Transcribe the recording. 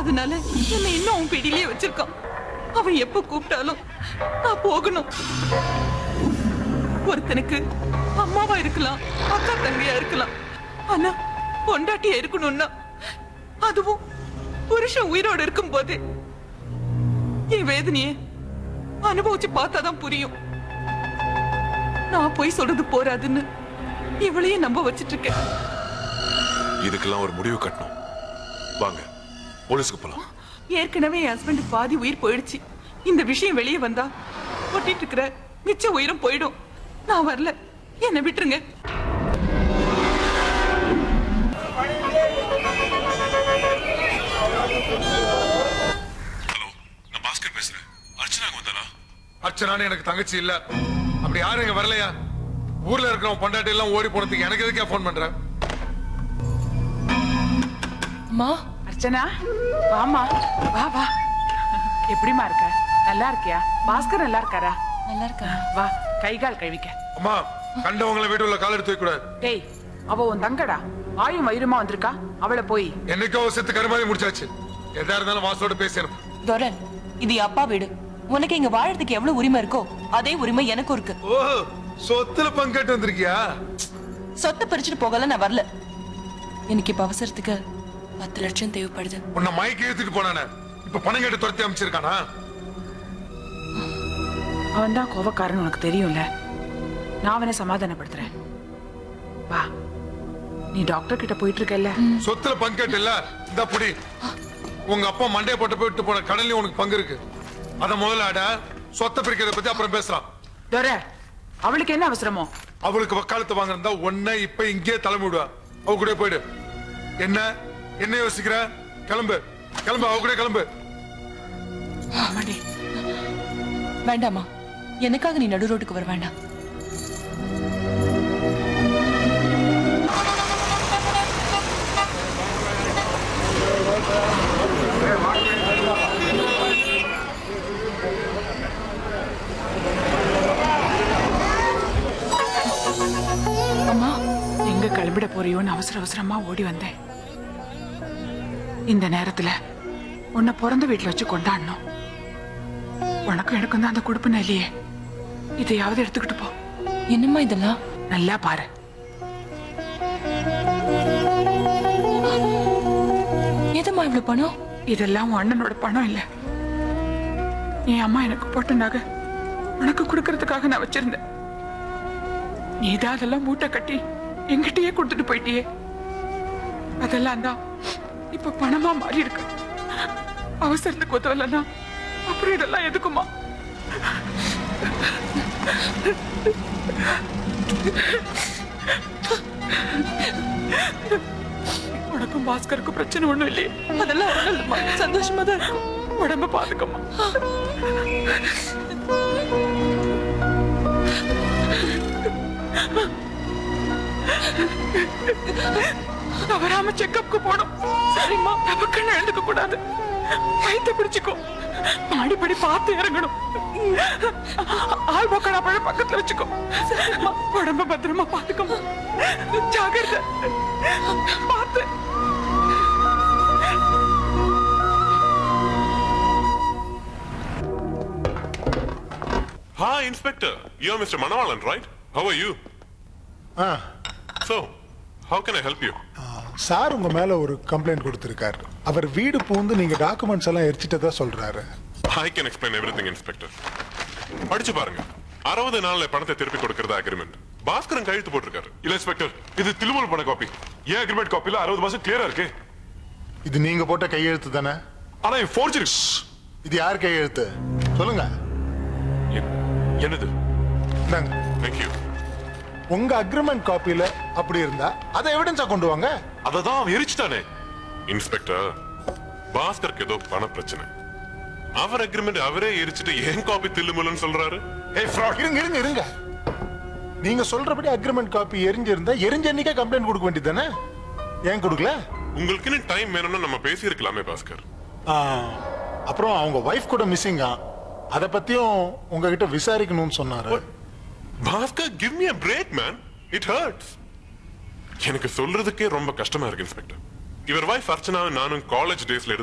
அதனால என்னை இன்னும் அவன் பிடியிலே வச்சிருக்கான் அவன் எப்ப கூப்பிட்டாலும் நான் போகணும் ஒருத்தனுக்கு அம்மாவா இருக்கலாம் அக்கா தங்கையா இருக்கலாம் ஆனா பொண்டாட்டியா இருக்கணும்னா அதுவும் புருஷன் உயிரோட இருக்கும் போது என் வேதனைய அனுபவிச்சு பார்த்தாதான் புரியும் நான் போய் சொல்றது போறாதுன்னு இவளையே நம்ப வச்சிட்டு இருக்கேன் இதுக்கெல்லாம் ஒரு முடிவு கட்டணும் வாங்க போலீஸ்க்கு போலாம் ஏற்கனவே என் ஹஸ்பண்ட் பாதி உயிர் போயிடுச்சு இந்த விஷயம் வெளியே வந்தா ஒட்டிட்டு இருக்கிற மிச்ச உயிரும் போயிடும் நான் வரல என்னை விட்டுருங்க ஹலோ நான் பாஸ்கர் பேசுறேன் அர்ச்சனா வந்தாளா அர்ச்சனான்னு எனக்கு தங்கச்சி இல்ல அப்படி யாரும் இங்க வரலையா ஊர்ல இருக்கிறவன் பொண்டாட்டி எல்லாம் ஓடி போனதுக்கு எனக்கு எதுக்கே ஃபோன் பண்ற அம்மா அர்ச்சனா வாமா வா வா எப்படிமா இருக்க நல்லா இருக்கியா பாஸ்கர் நல்லா இருக்காரா நல்லா இருக்கா வா கை கால் கழுவிக்க அம்மா கண்டவங்கள வீட்டுல கால் எடுத்து வைக்க கூடாது டேய் அவ உன் தங்கடா ஆயும் வயிறுமா வந்திருக்கா அவளை போய் என்னைக்கோ செத்து கருமாதி முடிச்சாச்சு எதா இருந்தாலும் வாசலோட பேசணும் துரன் இது என் அப்பா வீடு உனக்கு இங்க வாழறதுக்கு எவ்வளவு உரிமை இருக்கோ அதே உரிமை எனக்கும் இருக்கு ஓ சொத்துல பங்கேட்டு வந்திருக்கியா சொத்தை பறிச்சுட்டு போகல நான் வரல எனக்கு இப்ப அவசரத்துக்கு பத்து லட்சம் தேவைப்படுது உன்னை மயக்கி இழுத்துட்டு போனானே இப்ப பணம் கேட்டு துரத்தி அமைச்சிருக்கானா அவன் தான் கோவக்காரன் உனக்கு தெரியும்ல நான் அவனை சமாதானப்படுத்துறேன் வா நீ டாக்டர் கிட்ட போயிட்டு இருக்கல்ல சொத்துல பங்கேட்டு இல்ல இந்த புடி உங்க அப்பா மண்டைய போட்டு போயிட்டு போன கடன்லயும் உனக்கு பங்கு இருக்கு அத முதல்ல அட சொத்தை பிரிக்கிறத பத்தி அப்புறம் பேசலாம் துர அவளுக்கு என்ன அவசரமோ அவளுக்கு வக்காலத்து வாங்கிருந்தா ஒன்ன இப்ப இங்கே தலைமை விடுவா அவ கூட போயிடு என்ன என்ன யோசிக்கிற கிளம்பு கிளம்பு அவ கூட கிளம்பு ஆமாடி வேண்டாமா எனக்காக நீ நடு ரோட்டுக்கு வர வேண்டாம் அம்மா எங்க கிளம்பிட போறியோன்னு அவசர அவசரமா ஓடி வந்தேன் இந்த நேரத்துல உன்னை பிறந்த வீட்டுல வச்சு கொண்டாடணும் உனக்கும் எனக்கும் தான் அந்த கொடுப்புன இல்லையே இதையாவது எடுத்துக்கிட்டு போ என்னம்மா இதெல்லாம் நல்லா பாரு எதும்மா இவ்வளவு பணம் இதெல்லாம் உன் அண்ணனோட பணம் இல்ல என் அம்மா எனக்கு போட்ட நகை உனக்கு கொடுக்கறதுக்காக நான் வச்சிருந்தேன் நீ தான் அதெல்லாம் மூட்டை கட்டி எங்கிட்டயே கொடுத்துட்டு போயிட்டியே அதெல்லாம் தான் இப்ப பணமா மாறி இருக்கு அவசரத்துக்கு உதவலன்னா அப்புறம் இதெல்லாம் எதுக்குமா உனக்கும் பாஸ்கருக்கும் பிரச்சனை ஒண்ணும் இல்லையே அதெல்லாம் ஒண்ணும் இல்லம்மா சந்தோஷமா தான் இருக்கும் உடம்ப பாத்துக்கம்மா தவறாம செக்கப்க்கு போடும் சரிம்மா தவக்கன்னு எழுந்துக்க கூடாது வயிற்ற பிடிச்சுக்கோ மாடிப்படி பார்த்து இறங்கணும் ஆள் பக்கடா பழ பக்கத்துல வச்சுக்கோ சரிம்மா உடம்ப பத்திரமா பாத்துக்கம்மா ஜாகிரதை பார்த்து Hi, Inspector. You're Mr. Manawalan, right? How are you? Ah So, how can I help you? Sir உங்க மேல ஒரு கம்ப்ளைண்ட் கொடுத்திருக்காரு அவர் வீடு பூந்து நீங்க டாக்குமெண்ட்ஸ் எல்லாம் எரிச்சிட்டதா சொல்றாரு I can explain everything, Inspector. படிச்சு பாருங்க அறுபது நாள்ல பணத்தை திருப்பி கொடுக்கறதா அக்ரிமெண்ட் பாஸ்கரன் கையெழுத்து போட்டிருக்காரு இல்ல இன்ஸ்பெக்டர் இது தில்லுமுல் பண்ண காப்பி ஏன் அக்ரிமெண்ட் காப்பில அறுபது மாசம் கிளியரா இருக்கு இது நீங்க போட்ட கையெழுத்து தானே ஆனா இது ஃபோர்ஜரி இது யார் கையெழுத்து சொல்லுங்க என்னது இந்தாங்க. தேங்க்யூ உங்க அக்ரிமெண்ட் காப்பியில அப்படி இருந்தா அதை எவிடன்ஸா கொண்டு வாங்க அதை தான் அவன் எரிச்சுட்டானே இன்ஸ்பெக்டர் பாஸ்கருக்கு ஏதோ பண பிரச்சனை அவர் அக்ரிமெண்ட் அவரே எரிச்சிட்டு ஏன் காப்பி தில்லுமுல்லுன்னு சொல்றாரு ஏய் fraud. இருங்க இருங்க இருங்க நீங்க சொல்றபடி அக்ரிமெண்ட் காப்பி எரிஞ்சிருந்தா எரிஞ்ச அன்னைக்கே கம்ப்ளைண்ட் கொடுக்க வேண்டியதானே ஏன் கொடுக்கல உங்களுக்கு டைம் வேணும்னா நம்ம பேசியிருக்கலாமே பாஸ்கர் ஆ, அப்புறம் அவங்க வைஃப் கூட மிஸ்ஸிங்கா அத பத்தியும் உங்ககிட்ட விசாரிக்கணும்னு சொன்னாரு Bhaskar give me a break man it hurts எனக்கு சொல்றதுக்கே ரொம்ப கஷ்டமா இருக்கு இன்ஸ்பெக்டர் இவர் வைஃப் அர்ச்சனா நானும் காலேஜ் டேஸ்ல இருந்து